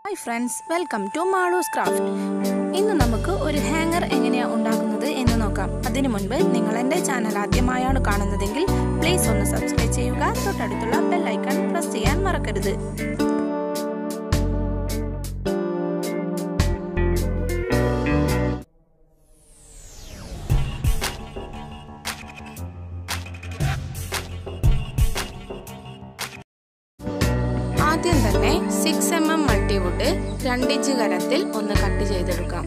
hi friends welcome to Malu's craft ഇന്ന് നമുക്ക് ഒരു ഹാങ്ങർ എങ്ങനെയാണ് ഉണ്ടാക്കുന്നത് എന്ന് നോക്കാം അതിനു മുൻപ് നിങ്ങൾ എൻ്റെ ചാനൽ ആദ്യമായാണ് കാണുന്നതെങ്കിൽ പ്ലീസ് ഒന്ന് സബ്സ്ക്രൈബ് ചെയ്യുക തൊട്ടടുത്തുള്ള ബെൽ ഐക്കൺ പ്രസ് ചെയ്യാൻ മറക്കരുത് ആദ്യം തന്നെ സിക്സ് എം എം മൾട്ടിവുഡ് രണ്ടിഞ്ച് കനത്തിൽ ഒന്ന് കട്ട് ചെയ്തെടുക്കാം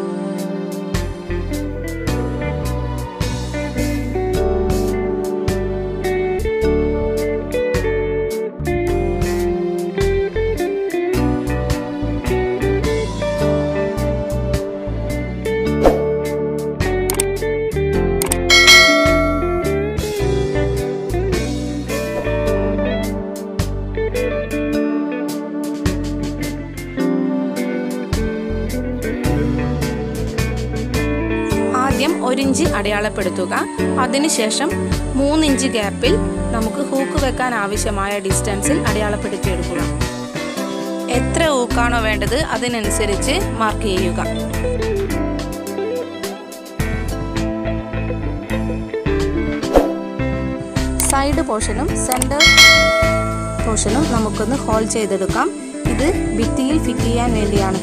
ആദ്യം ഒരിഞ്ച് അടയാളപ്പെടുത്തുക അതിനുശേഷം മൂന്നിഞ്ച് ഗ്യാപ്പിൽ നമുക്ക് ഹൂക്ക് വെക്കാൻ ആവശ്യമായ ഡിസ്റ്റൻസിൽ അടയാളപ്പെടുത്തിയെടുക്കുക എത്ര ഹൂക്കാണോ വേണ്ടത് അതിനനുസരിച്ച് മാർക്ക് ചെയ്യുക സൈഡ് പോർഷനും സെൻറ്റർ പോർഷനും നമുക്കൊന്ന് ഹോൾ ചെയ്തെടുക്കാം ഇത് ഭിത്തിയിൽ ഫിറ്റ് ചെയ്യാൻ വേണ്ടിയാണ്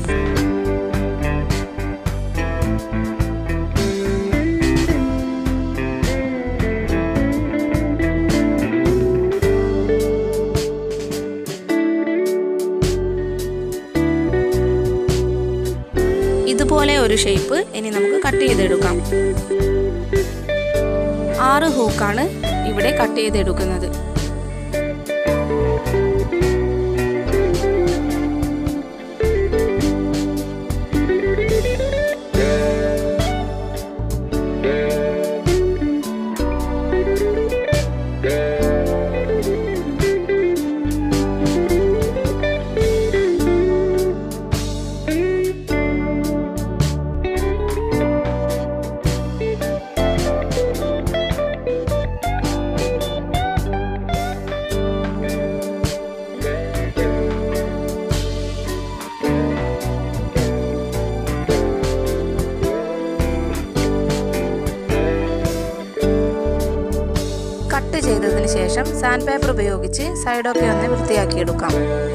ഇതുപോലെ ഒരു ഷേപ്പ് ഇനി നമുക്ക് കട്ട് ചെയ്തെടുക്കാം ആറ് ഹൂക്കാണ് ഇവിടെ കട്ട് ചെയ്തെടുക്കുന്നത് കട്ട് ചെയ്തതിന് ശേഷം സാൻഡ് പേപ്പർ ഉപയോഗിച്ച് സൈഡൊക്കെ ഒന്ന് വൃത്തിയാക്കിയെടുക്കാം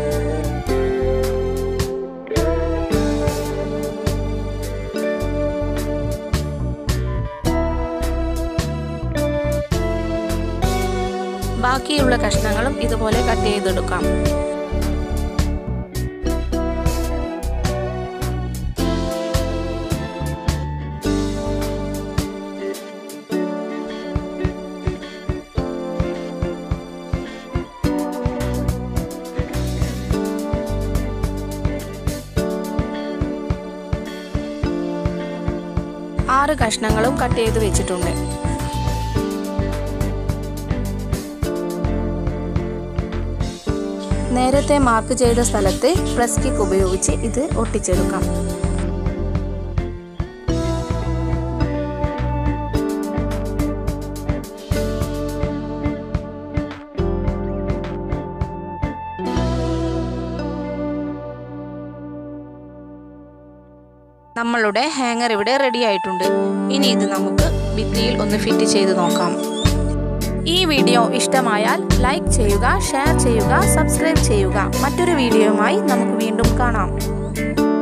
ബാക്കിയുള്ള കഷ്ണങ്ങളും ഇതുപോലെ കട്ട് ചെയ്തെടുക്കാം ആറ് കഷ്ണങ്ങളും കട്ട് ചെയ്ത് വെച്ചിട്ടുണ്ട് നേരത്തെ മാർക്ക് ചെയ്ത സ്ഥലത്ത് പ്രസ് കിക്ക് ഉപയോഗിച്ച് ഇത് ഒട്ടിച്ചെടുക്കാം നമ്മളുടെ ഹാങ്ങർ ഇവിടെ റെഡി ആയിട്ടുണ്ട് ഇനി ഇത് നമുക്ക് ഭിത്തിയിൽ ഒന്ന് ഫിറ്റ് ചെയ്ത് നോക്കാം ഈ വീഡിയോ ഇഷ്ടമായാൽ ലൈക്ക് ചെയ്യുക ഷെയർ ചെയ്യുക സബ്സ്ക്രൈബ് ചെയ്യുക മറ്റൊരു വീഡിയോയുമായി നമുക്ക് വീണ്ടും കാണാം